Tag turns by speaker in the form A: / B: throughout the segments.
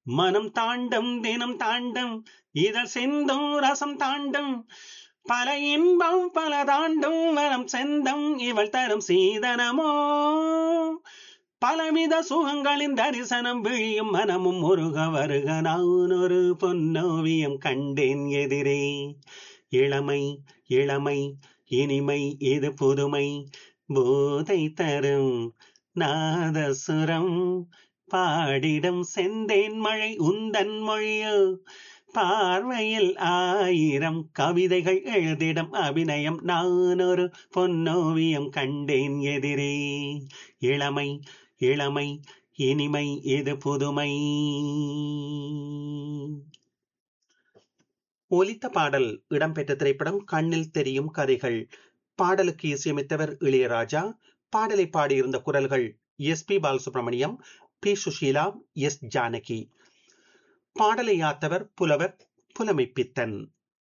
A: மனம் தாண்டம் தினம் தாண்டம் இதழ் செந்தும் ரசம் தாண்டம் பல இன்பம் பல தாண்டும் வரம் செந்தம் இவள் தரும் சீதனமோ பலவித சுகங்களின் தரிசனம் விழியும் மனமும் முருக வருக நான் ஒரு பொன்னோவியம் கண்டேன் எதிரே இளமை இளமை இனிமை இது புதுமை போதை தரும் நாதசுரம் பாடிடம் செந்தேன் மழை உந்தன் மொழியோ பார்வையில் ஆயிரம் கவிதைகள் எழுதிடம் அபிநயம் நான் ஒரு பொன்னோவியம் கண்டேன் எதிரே இளமை இளமை இனிமை இது புதுமை ஒலித்த பாடல் இடம்பெற்ற திரைப்படம் கண்ணில் தெரியும் கதைகள் பாடலுக்கு இசையமைத்தவர் இளையராஜா பாடலை பாடியிருந்த குரல்கள் S P Balasubrahmanyam P Susheela S Janaki பாடலை யாத்தவர் புலவர் புலமைப்பித்தன்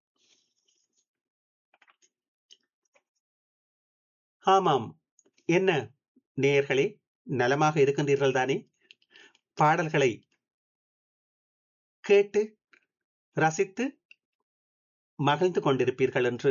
A: ஆமாம் என்ன நேயர்களே நலமாக இருக்கின்றீர்கள் தானே பாடல்களை கேட்டு ரசித்து மகிழ்ந்து கொண்டிருப்பீர்கள் என்று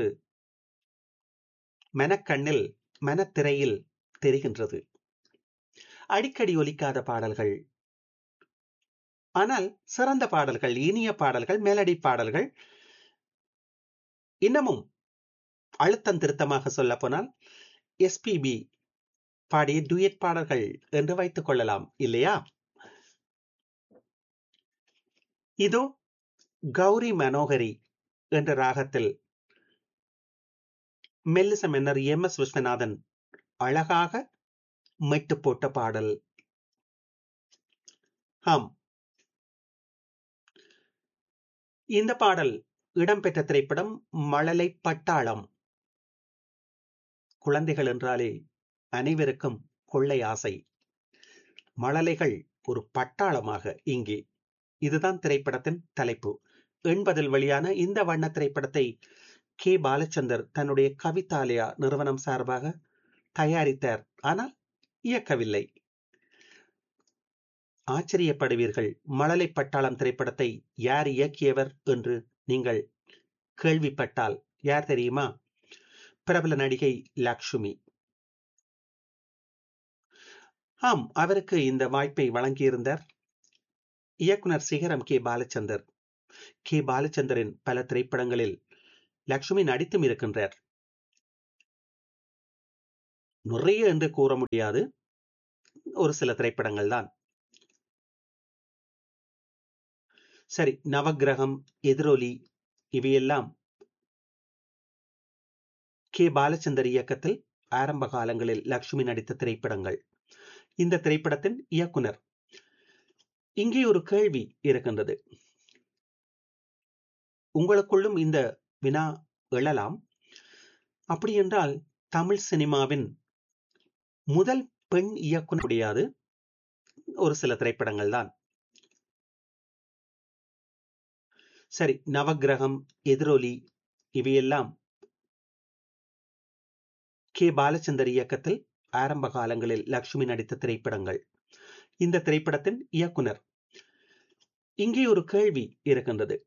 A: மனக்கண்ணில் மனத்திரையில் தெரிகின்றது அடிக்கடி ஒலிக்காத பாடல்கள் ஆனால் சிறந்த பாடல்கள் இனிய பாடல்கள் மெலடி பாடல்கள் இன்னமும் அழுத்தம் திருத்தமாக சொல்ல போனால் எஸ்பிபி பாடிய டூயட் பாடல்கள் என்று வைத்துக் கொள்ளலாம் இல்லையா இதோ கௌரி மனோகரி என்ற ராகத்தில் மெல்லிச மன்னர் எம் எஸ் விஸ்வநாதன் அழகாக மெட்டு போட்ட பாடல் ஆம் இந்த பாடல் இடம்பெற்ற திரைப்படம் மழலை பட்டாளம் குழந்தைகள் என்றாலே அனைவருக்கும் கொள்ளை ஆசை மழலைகள் ஒரு பட்டாளமாக இங்கே இதுதான் திரைப்படத்தின் தலைப்பு எண்பதில் வெளியான இந்த வண்ண திரைப்படத்தை கே பாலச்சந்தர் தன்னுடைய கவிதாலயா நிறுவனம் சார்பாக தயாரித்தார் ஆனால் இயக்கவில்லை ஆச்சரியப்படுவீர்கள் மழலை பட்டாளம் திரைப்படத்தை யார் இயக்கியவர் என்று நீங்கள் கேள்விப்பட்டால் யார் தெரியுமா பிரபல நடிகை லக்ஷ்மி ஆம் அவருக்கு இந்த வாய்ப்பை வழங்கியிருந்தார் இயக்குனர் சிகரம் கே பாலச்சந்தர் கே பாலச்சந்தரின் பல திரைப்படங்களில் லக்ஷ்மி நடித்தும் இருக்கின்றார் நிறைய என்று கூற முடியாது ஒரு சில திரைப்படங்கள் தான் சரி நவகிரகம் எதிரொலி இவையெல்லாம் கே பாலச்சந்தர் இயக்கத்தில் ஆரம்ப காலங்களில் லக்ஷ்மி நடித்த திரைப்படங்கள் இந்த திரைப்படத்தின் இயக்குனர் இங்கே ஒரு கேள்வி இருக்கின்றது உங்களுக்குள்ளும் இந்த வினா எழலாம் அப்படி என்றால் தமிழ் சினிமாவின் முதல் பெண் இயக்குனர் முடியாது ஒரு சில திரைப்படங்கள் தான் சரி நவகிரகம் எதிரொலி இவையெல்லாம் கே பாலச்சந்தர் இயக்கத்தில் ஆரம்ப காலங்களில் லக்ஷ்மி நடித்த திரைப்படங்கள் இந்த திரைப்படத்தின் இயக்குனர் இங்கே ஒரு கேள்வி இருக்கின்றது